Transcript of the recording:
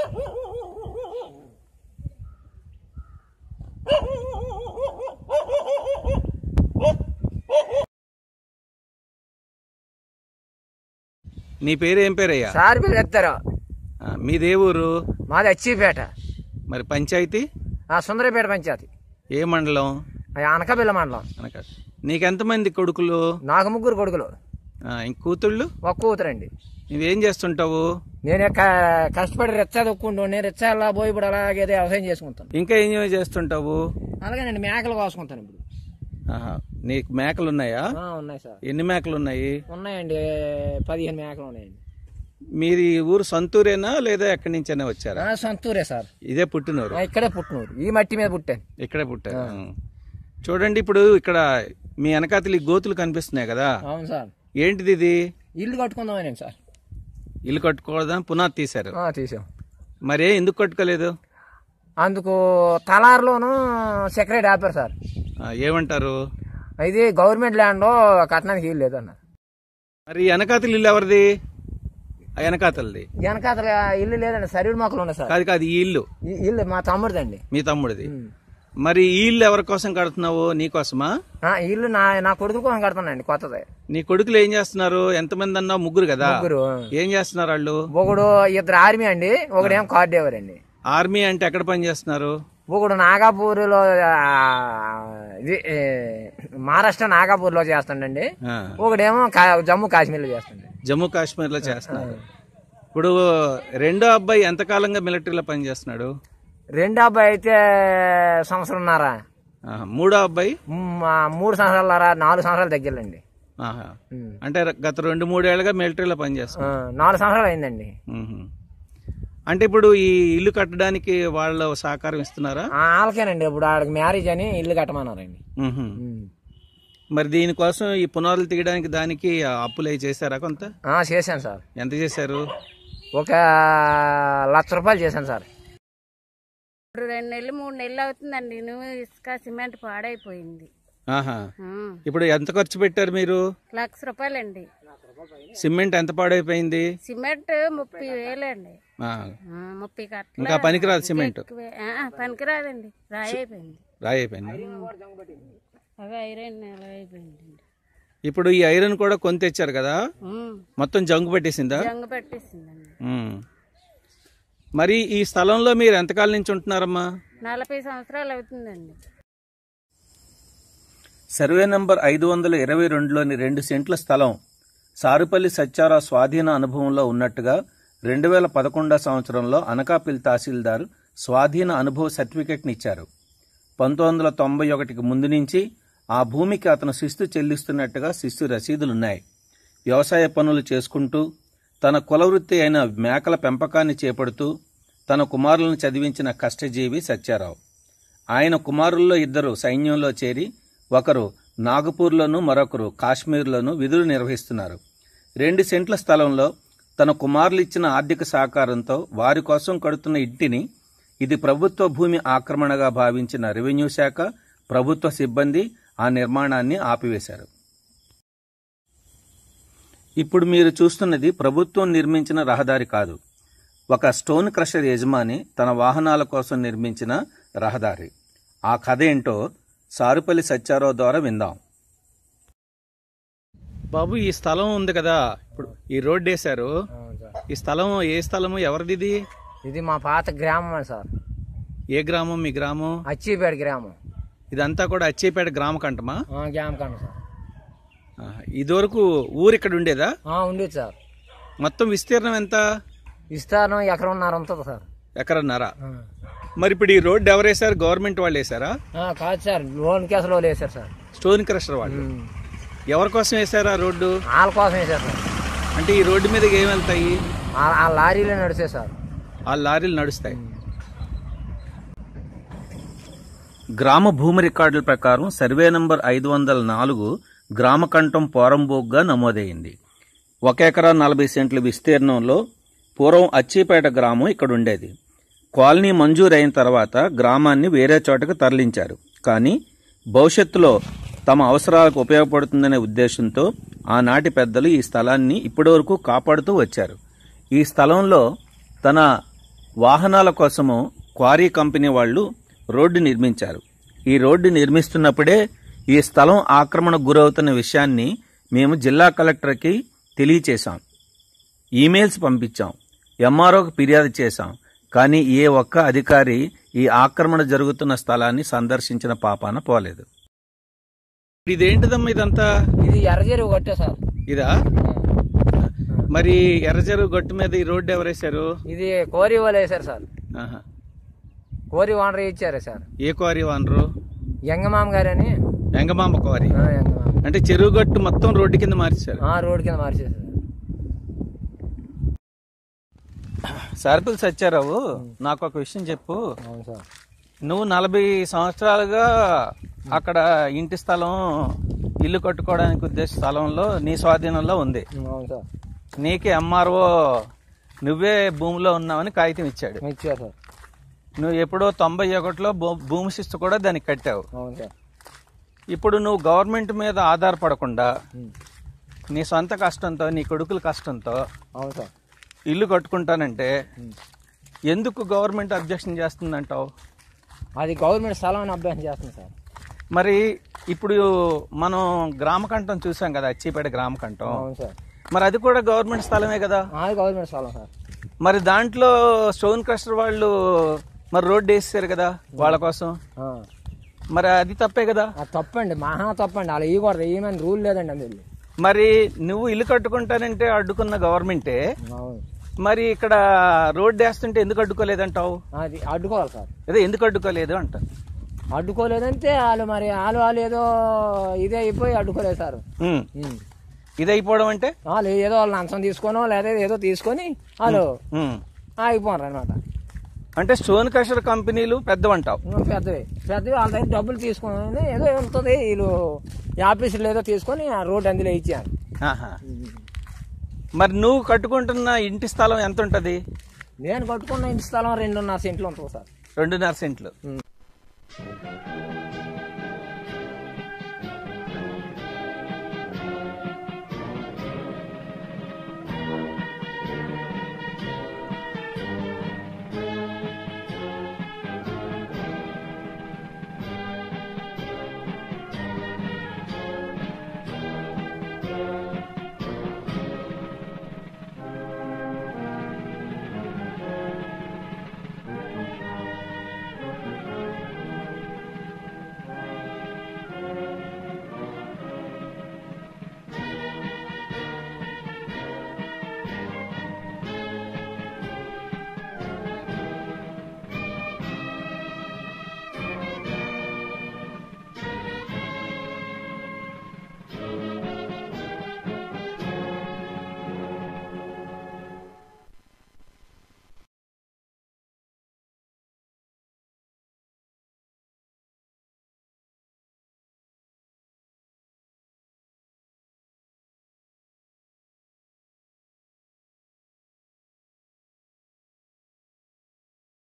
నీ పేరు ఏం పేరయ్యా సార్ పేరు చెప్తారు ఆ, మీదే ఊరు మాది అచ్చిపేట మరి పంచాయతీ ఆ సుందరపేట పంచాయతీ ఏ మండలం ఆ అనకాపల్లి మండలం అనక నీకెంతమంది కొడుకులు నాకు ముగ్గురు కొడుకులు ఆ, ఇంక కూతుళ్ళు ఒక్క కూతురండి నువ్వేం చేస్తుంటావు నేను క- కష్టపడి రెచ్చా దొక్కుంటూ నేను రెచ్చా అలా పోయి ఇప్పుడు అలాగే వ్యవసాయం చేసుకుంటాను ఇంకా ఏం చేస్తుంటావు అలాగే నేను మేకలు కోసుకుంటాను ఇప్పుడు ఆహా, నీకు మేకలు ఉన్నాయా ఆ, ఉన్నాయి సార్ ఎన్ని మేకలు ఉన్నాయి ఉన్నాయండి పదిహేను మేకలు ఉన్నాయండి మీది ఊరు సొంతూరేనా లేదా ఎక్కడి నుంచైనా వచ్చారా ఆ, సొంతూరే సార్ ఇదే పుట్టినూరు ఆ, ఇక్కడే పుట్టినూరు ఈ మట్టి మీద పుట్టాను ఇక్కడే పుట్టారు చూడండి ఇప్పుడు ఇక్కడ మీ వెనకాతలు ఈ గోతులు కనిపిస్తున్నాయి కదా అవును సార్ ఏంటిది ఇది ఇల్లు కట్టుకుందామని సార్ ఇల్లు కట్టుకోవడం పునాది తీశారు ఆ, తీసాం మరే ఎందుకు కట్టుకోలేదు అందుకు తలారులోను సెక్రటరీ ఆపారు సార్ ఆ, ఏమంటారు ఇది గవర్నమెంట్ ల్యాండ్ కట్టడానికి ఇల్లు లేదన్నారు మరి ఈ వెనకాతలు ఇల్లు ఎవరిది ఆ వెనకాతలది వెనకాతల ఇల్లు లేదండి సరివుడు మొక్కలు ఉన్నాయి సార్ కాదు కాదు ఈ ఇల్లు ఈ ఇల్లు మా తమ్ముడిదండి మీ తమ్ముడిది మరి ఈ ఇల్లు ఎవరి కోసం కడుతున్నావు నీ కోసమా ఆ, ఈ ఇల్లు నా నా కొడుకుల కోసం కడతానండి కొత్తది నీ కొడుకులు ఏం చేస్తున్నారు ఎంతమంది అన్నావు ముగ్గురు కదా ముగ్గురు ఏం చేస్తున్నారు వాళ్ళు ఒకడు ఇద్దరు ఆర్మీ అండి ఒకడేమో కార్ డ్రైవర్ అండి ఆర్మీ అంటే ఎక్కడ పని చేస్తున్నారు ఒకడు నాగాపూర్లో ఆ, ఇది ఏ, మహారాష్ట్ర నాగాపూర్లో చేస్తాడండి ఆ, ఒకడేమో కా- జమ్మూ కాశ్మీర్లో చేస్తాడు జమ్మూ కాశ్మీర్ లో చేస్తున్నారు ఇప్పుడు రెండో అబ్బాయి ఎంతకాలంగా మిలిటరీలో పనిచేస్తున్నాడు రెండో అబ్బాయి అయితే సంవత్సరంన్నర ఆహా, మూడో అబ్బాయి మ్, ఆ, మూడు సంవత్సరాల నాలుగు సంవత్సరాలు దగ్గరండి ఆహా. అంటే గత రెండు మూడేళ్లుగా మిలిటరీలో పనిచేస్తున్నాడు నాలుగు సంవత్సరాలు అయిందండి మ్మ్. అంటే ఇప్పుడు ఈ ఇల్లు కట్టడానికి వాళ్ళ సహకారం ఇస్తున్నారా ఆ, వాళ్ళకేనండి ఇప్పుడు ఆడికి మ్యారేజ్ అని ఇల్లు కట్టమన్నారండి మ్మ్. ఉమ్. మరి దీనికోసం ఈ పునాదులు తీయడానికి దానికి అప్పులు అవి చేశారా కొంత ఆ, చేశాను సార్ ఎంత చేశారు ఒక లక్ష రూపాయలు చేశాను సార్ ఇప్పుడు రెండు నెలలు మూడు నెలలు అవుతుందండి నువ్వు ఇసుక సిమెంట్ పాడైపోయింది ఆహా ఆ, ఇప్పుడు ఎంత ఖర్చు పెట్టారు మీరు లక్ష రూపాయలండి సిమెంట్ ఎంత పాడైపోయింది సిమెంట్ ముప్పై వేలండి ఆ, ఆ, ముప్పై కట్ల ఇంకా పనికిరాదు సిమెంట్ ఎక్కువే. ఆ, పనికిరాదండి రాయి అయిపోయింది రాయి అయిపోయింది అవి ఐరన్ నెల అయిపోయింది ఇప్పుడు ఈ ఐరన్ కూడా కొని తెచ్చారు కదా మొత్తం జంగు పెట్టేసిందా జంగ పెట్టేసిందండి ఉమ్. మరి ఈ స్థలంలో మీరు ఎంతకాలం నుంచి ఉంటున్నారమ్మా నలభై సంవత్సరాలు అవుతుందండి సర్వే నంబర్ ఐదు వందల ఇరవై రెండులోని రెండు సెంట్ల స్థలం సారుపల్లి సత్యారా స్వాధీన అనుభవంలో ఉన్నట్టుగా రెండు వేల పదకొండో సంవత్సరంలో అనకాపల్లి తహసీల్దార్ స్వాధీన అనుభవ సర్టిఫికెట్ని ఇచ్చారు పంతొమ్మిది వందల తొంభై ఒకటికి ముందు నుంచి ఆ భూమికి అతను శిస్తు చెల్లిస్తున్నట్టుగా శిస్తు రసీదులున్నాయి వ్యవసాయ పనులు చేసుకుంటూ తన కులవృత్తి అయిన మేకల పెంపకాన్ని చేపడుతూ తన కుమారులను చదివించిన కష్టజీవి సత్యారావు ఆయన కుమారుల్లో ఇద్దరు సైన్యంలో చేరి ఒకరు నాగపూర్లోను మరొకరు కాశ్మీర్లోను విధులు నిర్వహిస్తున్నారు రెండు సెంట్ల స్థలంలో తన కుమారులు ఇచ్చిన ఆర్థిక సహకారంతో వారి కోసం కడుతున్న ఇంటిని ఇది ప్రభుత్వ భూమి ఆక్రమణగా భావించిన రెవెన్యూ శాఖ ప్రభుత్వ సిబ్బంది ఆ నిర్మాణాన్ని ఆపివేశారు ఇప్పుడు మీరు చూస్తున్నది ప్రభుత్వం నిర్మించిన రహదారి కాదు ఒక స్టోన్ క్రషర్ యజమాని తన వాహనాల కోసం నిర్మించిన రహదారి ఆ కథ ఏంటో సారుపల్లి సత్యారావు ద్వారా విందాం బాబు ఈ స్థలం ఉంది కదా ఇప్పుడు ఈ రోడ్డు వేశారు అవును సార్ ఈ స్థలం ఏ స్థలము ఎవరిది ఇది ఇది మా పాత గ్రామం సార్ ఏ గ్రామం మీ గ్రామం అచ్చిపేట గ్రామం ఇదంతా కూడా అచ్చేపేట గ్రామ కంటమా ఆ, గ్రామం కండ సార్ ఆహా. ఇదివరకు ఊరు ఇక్కడ ఉండేదా ఆ, ఉండేది సార్ మొత్తం విస్తీర్ణం ఎంత విస్తారం ఎకరన్నర ఉంటుంది సార్ ఎకరన్నారా ఆ. మరి ఇప్పుడు ఈ రోడ్డు ఎవరు వేశారు గవర్నమెంట్ వాళ్ళు వేశారా ఆ, కాదు సార్ లోన్ కేసులో వేశారు సార్ స్టోన్ క్రషర్ వాళ్ళు ఉమ్. ఎవరి కోసం వేశారు ఆ రోడ్డు వాళ్ళ కోసం వేశారు సార్ అంటే ఈ రోడ్డు మీద ఏం వెళ్తాయి ఆ- ఆ లారీలో నడిచే సార్ ఆ లారీలు నడుస్తాయి గ్రామ భూమి రికార్డుల ప్రకారం సర్వే నంబర్ ఐదు వందల నాలుగు గ్రామకంఠం పోరంబోగ్గా నమోదైంది ఒక ఎకరా నలభై సెంట్ల విస్తీర్ణంలో పూర్వం అచ్చిపేట గ్రామం ఇక్కడ ఉండేది కాలనీ మంజూరైన తర్వాత గ్రామాన్ని వేరే చోటకు తరలించారు కానీ భవిష్యత్తులో తమ అవసరాలకు ఉపయోగపడుతుందనే ఉద్దేశంతో ఆనాటి పెద్దలు ఈ స్థలాన్ని ఇప్పటివరకు కాపాడుతూ వచ్చారు ఈ స్థలంలో తన వాహనాల కోసము క్వారీ కంపెనీ వాళ్ళు రోడ్డు నిర్మించారు ఈ రోడ్డు నిర్మిస్తున్నప్పుడే ఈ స్థలం ఆక్రమణకు గురవుతున్న విషయాన్ని మేము జిల్లా కలెక్టర్కి తెలియచేశాం ఈమెయిల్స్ పంపించాం ఎంఆర్ఓకి ఫిర్యాదు చేశాం కానీ ఏ ఒక్క అధికారి ఈ ఆక్రమణ జరుగుతున్న స్థలాన్ని సందర్శించిన పాపాన పోలేదు ఇదేంటిదమ్మా ఇదంతా ఇది ఎర్రజెరువు కొట్టే సార్ ఇదా మరి ఎర్రజెరువు గట్టు మీద ఈ రోడ్డు ఎవరేశారు ఇది కోరి వాళ్ళు వేశారు సార్ ఆహా. కోరి ఓనర్ ఇచ్చారు సార్ ఏ క్వారీ వానరు ఎంగమామ గారని ఎంగమాంబ క్వారీ ఆ, ఎంగమామ అంటే చెరువు గట్టు మొత్తం రోడ్డు కింద మార్చారు ఆ, రోడ్ కింద మార్చేసారు సార్పుల్ సత్యారావు నాకు ఒక విషయం చెప్పు అవును సార్ నువ్వు నలభై సంవత్సరాలుగా అక్కడ ఇంటి స్థలం ఇల్లు కట్టుకోవడానికి ఉద్దేశ స్థలంలో నీ స్వాధీనంలో ఉంది అవును సార్ నీకే ఎంఆర్ఓ నువ్వే భూమిలో ఉన్నావని కాగితం ఇచ్చాడు ఇచ్చారు సార్ నువ్వు ఎప్పుడో తొంభై ఒకటిలో భూ- భూమి శిస్తు కూడా దానికి కట్టావు అవును సార్ ఇప్పుడు నువ్వు గవర్నమెంట్ మీద ఆధారపడకుండా ఉమ్. నీ సొంత కష్టంతో నీ కొడుకుల కష్టంతో అవును సార్ ఇల్లు కట్టుకుంటానంటే ఎందుకు గవర్నమెంట్ అబ్జెక్షన్ చేస్తుందంటావు అది గవర్నమెంట్ స్థలం అని అభ్యాసం చేస్తుంది సార్ మరి ఇప్పుడు మనం గ్రామకంఠం చూసాం కదా అచ్చిపేట గ్రామకంఠం అవును సార్ మరి అది కూడా గవర్నమెంట్ స్థలమే కదా అది గవర్నమెంట్ స్థలం సార్ మరి దాంట్లో స్టోన్ క్రషర్ వాళ్ళు మరి రోడ్డు వేసారు కదా వాళ్ళ కోసం ఆ. మరి అది తప్పే కదా అది తప్పండి మహా తప్పండి అలా ఇవ్వకూడదు ఏమని రూల్ లేదండి అందులో మరి నువ్వు ఇల్లు కట్టుకుంటానంటే అడ్డుకున్న గవర్నమెంటే అవును మరి ఇక్కడ రోడ్డు వేస్తుంటే ఎందుకు అడ్డుకోలేదంటావు అది అడ్డుకోవాలి సార్ అదే ఎందుకు అడ్డుకోలేదు అంట అడ్డుకోలేదంటే వాళ్ళు మరి వాళ్ళు వాళ్ళు ఏదో ఇదే అయిపోయి అడ్డుకోలేదు సార్ ఉమ్. ఉమ్. ఇది అయిపోవడం అంటే వాళ్ళు ఏదో వాళ్ళు లంచం తీసుకోనో లేదా ఏదో తీసుకొని వాళ్ళు ఉమ్. ఆగిపోరు అనమాట అంటే స్టోన్ క్రషర్ కంపెనీలు పెద్దవంటావు పెద్దవి పెద్దవి వాళ్ళ దగ్గర డబ్బులు తీసుకొని ఏదో ఉంటుంది వీళ్ళు ఈ ఆఫీసులో ఏదో తీసుకొని ఆ రోడ్ అందులో ఇచ్చారు ఆహా. మరి నువ్వు కట్టుకుంటున్న ఇంటి స్థలం ఎంత ఉంటది నేను కట్టుకున్న ఇంటి స్థలం రెండున్నర సెంట్లు ఉంటుంది సార్ రెండున్నర సెంట్లు ఉమ్.